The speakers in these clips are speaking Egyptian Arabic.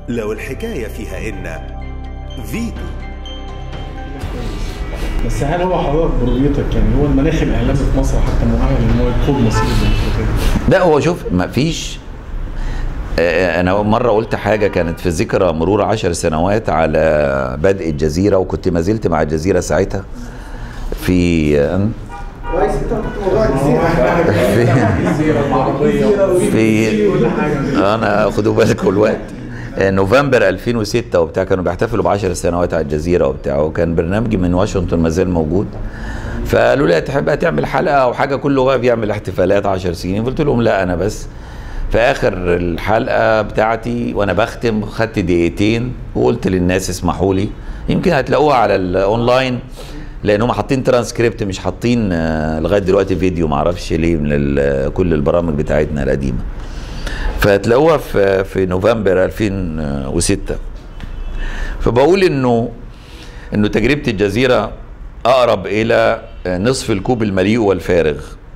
لو الحكاية فيها إن فيتو بس هل هو حضرتك برؤيتك يعني هو المناخ الاعلامي في مصر حتى مؤهل ان هو يقود مصير الديمقراطيه؟ لا هو شوف ما فيش آه، انا مره قلت حاجه كانت في ذكرى مرور عشر سنوات على بدء الجزيره وكنت ما زلت مع الجزيره ساعتها في آه، كويس انت كنت موضوع الجزيره الجزيره العربيه في كل حاجه انا خدوا بالكم الوقت آه، نوفمبر 2006 وبتاع كانوا بيحتفلوا ب 10 سنوات على الجزيره وبتاع وكان برنامجي من واشنطن ما زال موجود فقالوا لي تحب تعمل حلقه او حاجه كل لغه بيعمل احتفالات 10 سنين قلت لهم لا انا بس في اخر الحلقه بتاعتي وانا بختم خدت دقيقتين وقلت للناس اسمحوا لي يمكن هتلاقوها على الاونلاين لان هم حاطين ترانسكريبت مش حاطين آه، لغايه دلوقتي فيديو معرفش ليه من ال- كل البرامج بتاعتنا القديمه فهتلاقوها في في نوفمبر 2006 فبقول انه انه تجربه الجزيره اقرب الى نصف الكوب المليء والفارغ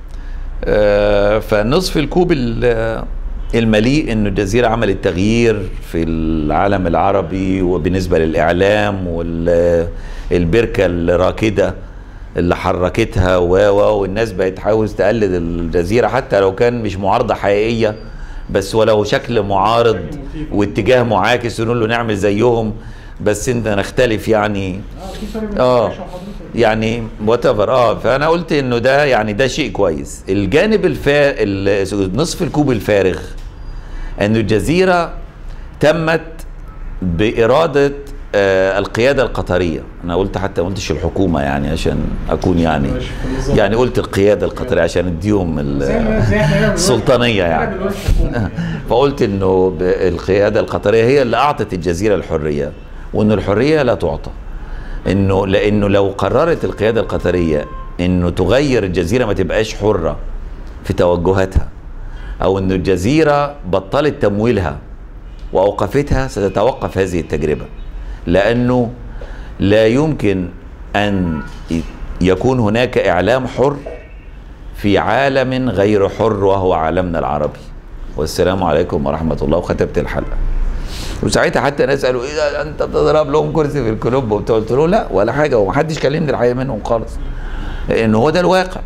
آه، فنصف الكوب ال- المليء انه الجزيره عملت تغيير في العالم العربي وبالنسبه للاعلام والبركه الراكده اللي حركتها و و والناس بقت تحاول تقلد الجزيره حتى لو كان مش معارضه حقيقيه بس ولو شكل معارض واتجاه معاكس نقول له نعمل زيهم بس انت نختلف يعني في فرق بين اه العيش وحضرتك. يعني وات اه فانا قلت انه ده يعني ده شيء كويس الجانب الفا ال- نصف الكوب الفارغ انه الجزيره تمت باراده آه القياده القطريه انا قلت حتى ما قلتش الحكومه يعني عشان اكون يعني ماشي، في النظام. يعني قلت القياده القطريه عشان اديهم ال- زي ما- زي احنا هنا دلوقتي. السلطانيه احنا يعني دلوقتي حكومة. فقلت انه ب- القياده القطريه هي اللي اعطت الجزيره الحريه وان الحريه لا تعطى انه لانه لو قررت القياده القطريه انه تغير الجزيره ما تبقاش حره في توجهاتها او ان الجزيره بطلت تمويلها واوقفتها ستتوقف هذه التجربه لانه لا يمكن ان ي- يكون هناك اعلام حر في عالم غير حر وهو عالمنا العربي والسلام عليكم ورحمه الله وختمت الحلقه وساعتها حتى ناس قالوا ايه ده انت بتضرب لهم كرسي في الكلوب وبتاع قلت له لا ولا حاجه ومحدش كلمني الحقيقه منهم خالص لان هو ده الواقع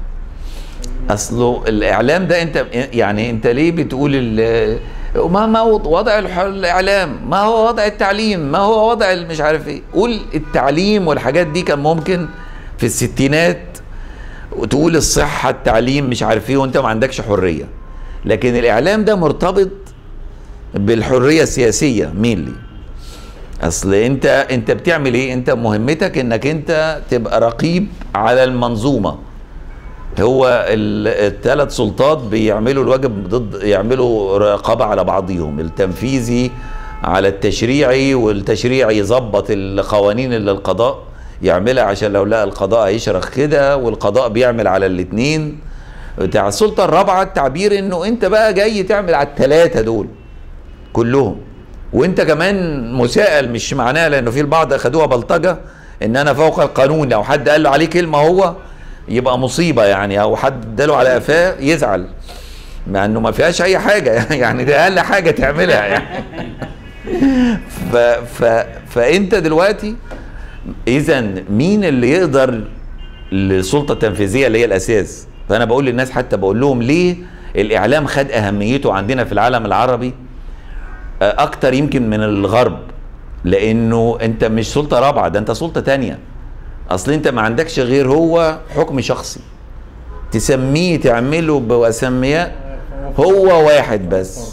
اصله الاعلام ده انت يعني انت ليه بتقول ال- ما ما هو وضع الح- الاعلام ما هو وضع التعليم ما هو وضع ال- مش عارف ايه قول التعليم والحاجات دي كان ممكن في الستينات وتقول الصحه التعليم مش عارف ايه وانت ما عندكش حريه لكن الاعلام ده مرتبط بالحريه السياسيه مين اصل انت انت بتعمل ايه انت مهمتك انك انت تبقى رقيب على المنظومه هو الثلاث سلطات بيعملوا الواجب ضد يعملوا رقابه على بعضهم التنفيذي على التشريعي والتشريعي يظبط القوانين اللي القضاء يعملها عشان لو لقى القضاء هيشرخ كده والقضاء بيعمل على الاثنين بتاع السلطه الرابعه التعبير انه انت بقى جاي تعمل على الثلاثه دول كلهم وانت كمان مسائل مش معناها لانه في البعض اخدوها بلطجه ان انا فوق القانون لو حد قال له عليه كلمه هو يبقى مصيبه يعني او حد اداله على قفاه يزعل مع انه ما فيهاش اي حاجه يعني ده اقل حاجه تعملها يعني ف ف فانت دلوقتي اذا مين اللي يقدر للسلطه التنفيذيه اللي هي الاساس فانا بقول للناس حتى بقول لهم ليه الاعلام خد اهميته عندنا في العالم العربي اكتر يمكن من الغرب لانه انت مش سلطه رابعه ده انت سلطه تانية اصل انت ما عندكش غير هو حكم شخصي تسميه تعمله باسمياء هو واحد بس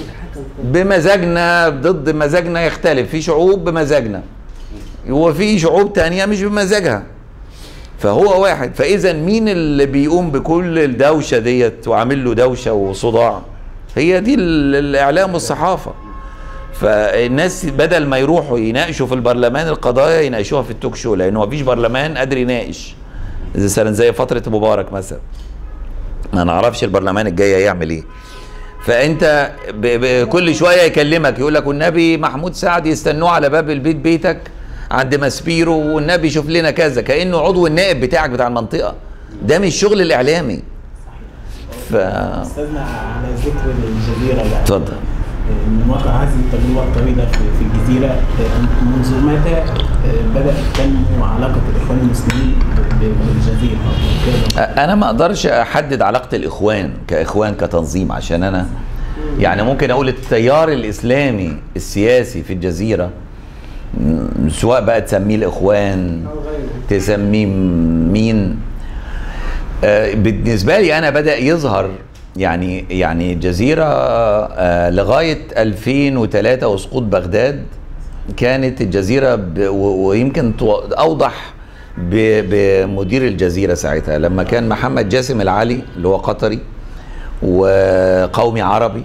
بمزاجنا ضد مزاجنا يختلف في شعوب بمزاجنا وفي شعوب تانية مش بمزاجها فهو واحد فاذا مين اللي بيقوم بكل الدوشه ديت وعامل له دوشه وصداع هي دي ال- الاعلام والصحافه فالناس بدل ما يروحوا يناقشوا في البرلمان القضايا يناقشوها في التوك شو لانه مفيش برلمان قادر يناقش مثلا زي فتره مبارك مثلا ما نعرفش البرلمان الجاي هيعمل ايه فانت ب ب كل شويه يكلمك يقول لك والنبي محمود سعد يستنوه على باب البيت بيتك عند ماسبيرو والنبي شوف لنا كذا كانه عضو النائب بتاعك بتاع المنطقه ده مش شغل الاعلامي ف استاذنا على ذكر الجزيره يعني اتفضل من واقع هذه التجربة الطويلة في في الجزيرة آه، منذ متى آه، بدأت تنمو علاقة الإخوان المسلمين ب- بالجزيرة أو بالقيادة انا ما اقدرش احدد علاقه الاخوان كاخوان كتنظيم عشان انا يعني ممكن اقول التيار الاسلامي السياسي في الجزيره م- سواء بقى تسميه الاخوان تسميه مين آه، بالنسبه لي انا بدا يظهر يعني يعني الجزيره آه، لغايه 2003 وسقوط بغداد كانت الجزيره ب و- ويمكن تو- اوضح ب- بمدير الجزيره ساعتها لما كان محمد جاسم العلي اللي هو قطري وقومي عربي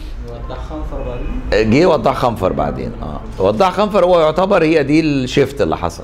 جه وضح خنفر بعدين اه وضح خنفر هو يعتبر هي دي الشيفت اللي حصل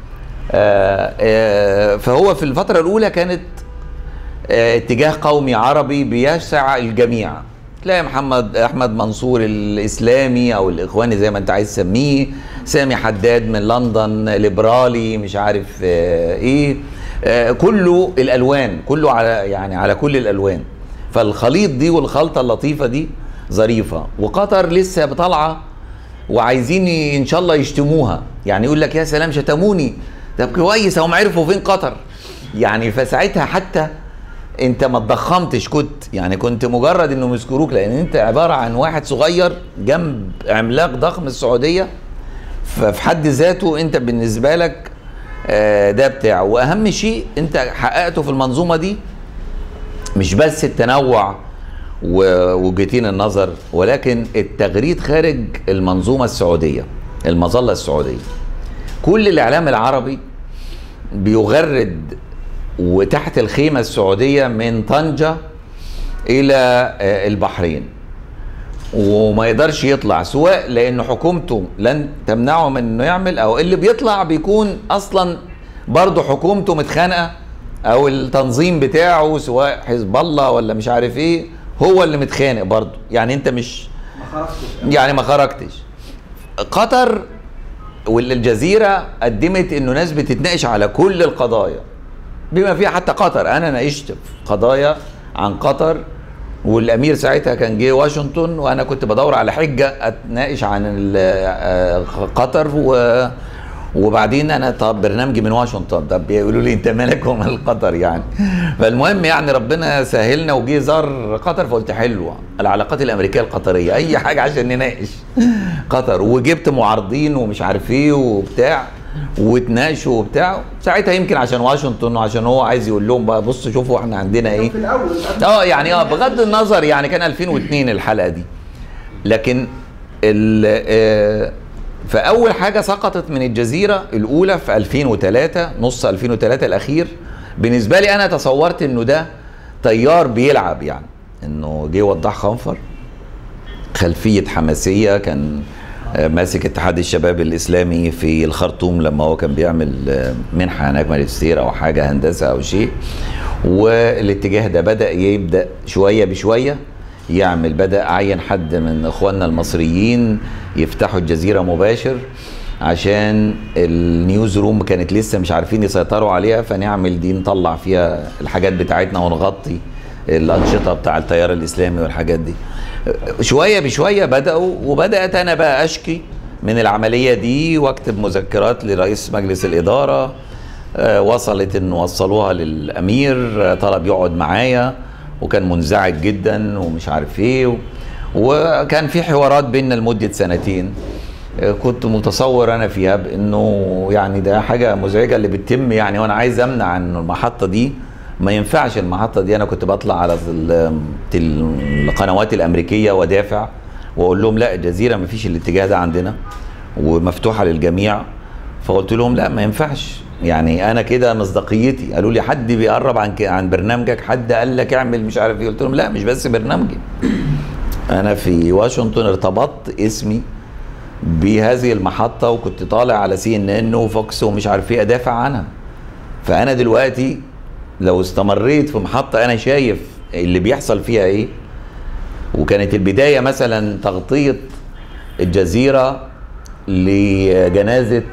آه آه فهو في الفتره الاولى كانت آه اتجاه قومي عربي بيسع الجميع تلاقي محمد احمد منصور الاسلامي او الاخواني زي ما انت عايز تسميه سامي حداد من لندن ليبرالي مش عارف آه ايه آه كله الالوان كله على يعني على كل الالوان فالخليط دي والخلطه اللطيفه دي ظريفه وقطر لسه طالعه وعايزين ي- ان شاء الله يشتموها يعني يقول لك يا سلام شتموني طب كويس هم عرفوا فين قطر يعني فساعتها حتى انت ما تضخمتش كنت يعني كنت مجرد انه يذكروك لان انت عباره عن واحد صغير جنب عملاق ضخم السعوديه ففي حد ذاته انت بالنسبه لك آه، ده بتاعه واهم شيء انت حققته في المنظومه دي مش بس التنوع ووجهتين النظر ولكن التغريد خارج المنظومه السعوديه المظله السعوديه كل الاعلام العربي بيغرد وتحت الخيمه السعوديه من طنجه الى آه، البحرين وما يقدرش يطلع سواء لان حكومته لن تمنعه من انه يعمل او اللي بيطلع بيكون اصلا برضه حكومته متخانقه او التنظيم بتاعه سواء حزب الله ولا مش عارف ايه هو اللي متخانق برضه يعني انت مش يعني ما خرجتش قطر والجزيره قدمت انه ناس بتتناقش على كل القضايا بما فيها حتى قطر انا ناقشت في قضايا عن قطر والامير ساعتها كان جه واشنطن وانا كنت بدور على حجه اتناقش عن ال- آه، قطر و وبعدين انا طب برنامجي من واشنطن طب بيقولوا لي انت مالك ومال قطر يعني فالمهم يعني ربنا سهلنا وجه زار قطر فقلت حلوه العلاقات الامريكيه القطريه اي حاجه عشان نناقش قطر وجبت معارضين ومش عارف ايه وبتاع وتناقشوا وبتاع ساعتها يمكن عشان واشنطن وعشان هو عايز يقول لهم بقى بصوا شوفوا احنا عندنا ايه في الاول اه يعني اه بغض النظر يعني كان 2002 الحلقه دي لكن ال آه، فاول حاجه سقطت من الجزيره الاولى في 2003 نص 2003 الاخير بالنسبه لي انا تصورت انه ده تيار بيلعب يعني انه جه وضح خنفر خلفيه حماسيه كان آه، ماسك اتحاد الشباب الاسلامي في الخرطوم لما هو كان بيعمل آه، منحه هناك ماجستير او حاجه هندسه او شيء والاتجاه ده بدا يبدا شويه بشويه يعمل بدا عين حد من اخواننا المصريين يفتحوا الجزيره مباشر عشان النيوز روم كانت لسه مش عارفين يسيطروا عليها فنعمل دي نطلع فيها الحاجات بتاعتنا ونغطي الانشطه بتاع التيار الاسلامي والحاجات دي شويه بشويه بداوا وبدات انا بقى اشكي من العمليه دي واكتب مذكرات لرئيس مجلس الاداره آه، وصلت ان وصلوها للامير آه، طلب يقعد معايا وكان منزعج جدا ومش عارف ايه و- وكان في حوارات بيننا لمده سنتين آه، كنت متصور انا فيها بانه يعني ده حاجه مزعجه اللي بتتم يعني وانا عايز امنع ان المحطه دي ما ينفعش المحطه دي انا كنت بطلع على ال- ال- القنوات الامريكيه ودافع واقول لهم لا الجزيره ما فيش الاتجاه ده عندنا ومفتوحه للجميع فقلت لهم لا ما ينفعش يعني انا كده مصداقيتي قالوا لي حد بيقرب عن ك- عن برنامجك حد قال لك اعمل مش عارف ايه قلت لهم لا مش بس برنامجي انا في واشنطن ارتبطت اسمي بهذه المحطه وكنت طالع على سي ان ان وفوكس ومش عارف ايه ادافع عنها فانا دلوقتي لو استمريت في محطه انا شايف اللي بيحصل فيها ايه وكانت البدايه مثلا تغطيه الجزيره لجنازه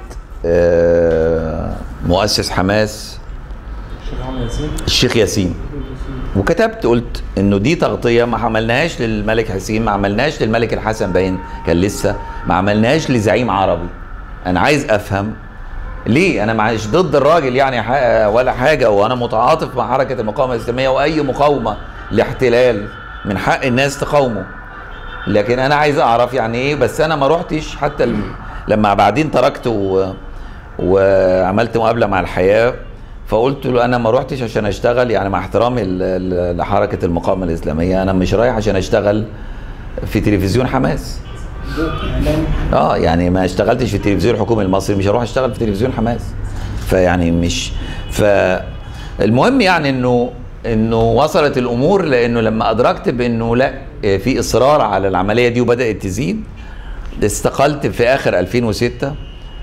آه، مؤسس حماس الشيخ عمرو ياسين الشيخ ياسين وكتبت قلت انه دي تغطيه ما عملناهاش للملك حسين ما عملناهاش للملك الحسن باين كان لسه ما عملناهاش لزعيم عربي انا عايز افهم ليه انا مش ضد الراجل يعني ح- ولا حاجه وانا متعاطف مع حركه المقاومه الاسلاميه واي مقاومه لاحتلال من حق الناس تقاومه لكن انا عايز اعرف يعني ايه بس انا ما روحتش حتى ال... لما بعدين تركت و... وعملت مقابله مع الحياه فقلت له انا ما روحتش عشان اشتغل يعني مع احترامي ل- ل- لحركه المقاومه الاسلاميه انا مش رايح عشان اشتغل في تلفزيون حماس اعلام اه يعني ما اشتغلتش في التلفزيون الحكومي المصري مش هروح اشتغل في تلفزيون حماس فيعني مش فالمهم يعني انه انه وصلت الامور لانه لما ادركت بانه لا في اصرار على العمليه دي وبدات تزيد استقلت في اخر 2006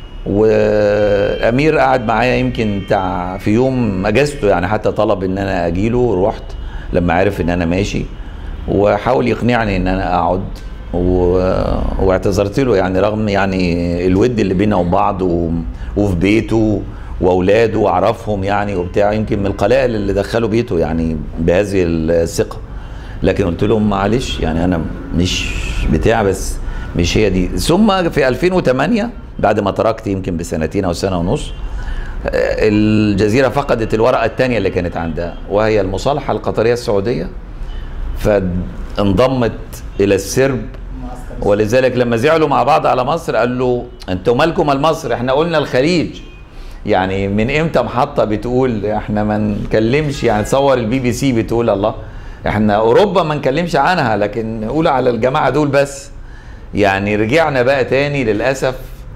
وامير قعد معايا يمكن بتاع في يوم اجازته يعني حتى طلب ان انا اجيله رحت لما عرف ان انا ماشي وحاول يقنعني ان انا اقعد و... واعتذرت له يعني رغم يعني الود اللي بينا وبعض و... وفي بيته واولاده واعرفهم يعني وبتاع يمكن من القلائل اللي دخلوا بيته يعني بهذه الثقه لكن قلت لهم معلش يعني انا مش بتاع بس مش هي دي ثم في 2008 بعد ما تركت يمكن بسنتين او سنه ونص آه، الجزيره فقدت الورقه الثانيه اللي كانت عندها وهي المصالحه القطريه السعوديه فانضمت الى السرب ولذلك لما زعلوا مع بعض على مصر قال له انتوا مالكم مال مصر احنا قلنا الخليج يعني من امتى محطه بتقول احنا ما نكلمش يعني تصور البي بي سي بتقول الله احنا اوروبا ما نكلمش عنها لكن نقول على الجماعه دول بس يعني رجعنا بقى تاني للاسف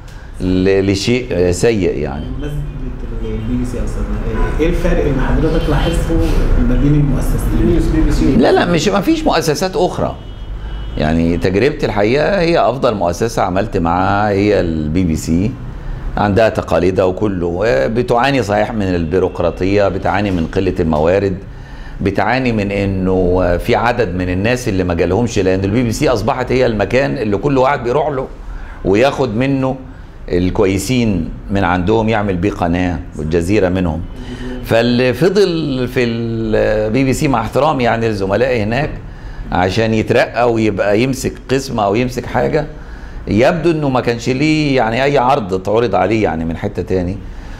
ل- لشيء سيء يعني بمناسبه البي بي سي يا استاذ ايه الفرق اللي حضرتك لاحظته ما بين المؤسستين؟ بي بي سي لا لا مش ما فيش مؤسسات اخرى يعني تجربتي الحقيقه هي افضل مؤسسه عملت معاها هي البي بي سي عندها تقاليدها وكله بتعاني صحيح من البيروقراطيه بتعاني من قله الموارد بتعاني من انه في عدد من الناس اللي ما جالهمش لان البي بي سي اصبحت هي المكان اللي كل واحد بيروح له وياخد منه الكويسين من عندهم يعمل بيه قناه والجزيره منهم فاللي فضل في البي بي سي مع احترامي يعني لزملائي هناك عشان يترقى ويبقى يمسك قسم او يمسك حاجه يبدو انه ما كانش ليه يعني اي عرض اتعرض عليه يعني من حته تاني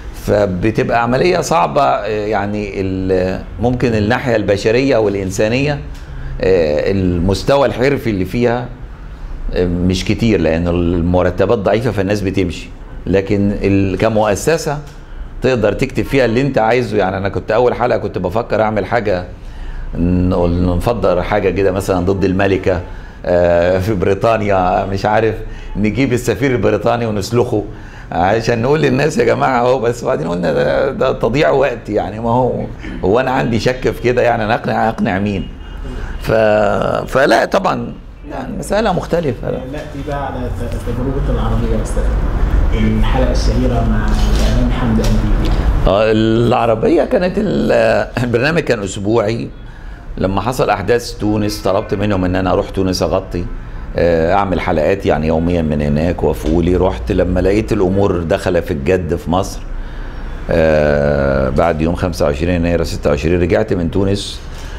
فبتبقى عمليه صعبه آه، يعني ال- ممكن الناحيه البشريه والانسانيه آه، المستوى الحرفي اللي فيها آه، مش كتير لان المرتبات ضعيفه فالناس بتمشي لكن ال- كمؤسسه تقدر تكتب فيها اللي انت عايزه يعني انا كنت اول حلقه كنت بفكر اعمل حاجه نقول نفضل حاجه كده مثلا ضد الملكه آه، في بريطانيا مش عارف نجيب السفير البريطاني ونسلخه عشان نقول للناس يا جماعه اهو بس بعدين قلنا ده, ده تضييع وقت يعني ما هو هو انا عندي شك في كده يعني انا اقنع اقنع مين ف فلا طبعا يعني مساله مختلفه ناتي بقى على ت- تجربه العربيه يا استاذ الحلقه الشهيره مع الاعلام حمدي أنديبي آه، العربية كانت ال- البرنامج كان أسبوعي لما حصل أحداث تونس طلبت منهم إن أنا أروح تونس أغطي آه، أعمل حلقات يعني يوميا من هناك وافقوا لي رحت لما لقيت الأمور دخل في الجد في مصر آه، بعد يوم 25 يناير 26 رجعت من تونس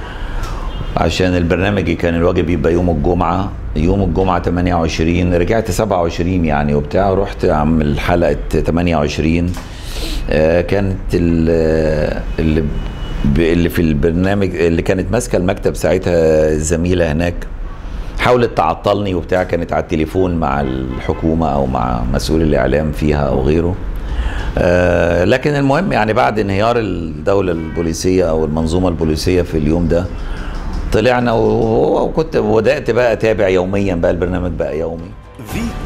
عشان البرنامج كان الواجب يبقى يوم الجمعة يوم الجمعة 28 رجعت 27 يعني وبتاع رحت أعمل حلقة 28 آه، كانت ال- اللي ب- اللي في البرنامج اللي كانت ماسكة المكتب ساعتها زميلة هناك حاولت تعطلني وبتاع كانت على التليفون مع الحكومة أو مع مسؤول الإعلام فيها أو غيره آه، لكن المهم يعني بعد انهيار الدولة البوليسية أو المنظومة البوليسية في اليوم ده طلعنا وهو وكنت بدأت بقى أتابع يوميا بقى البرنامج بقى يومي فيتو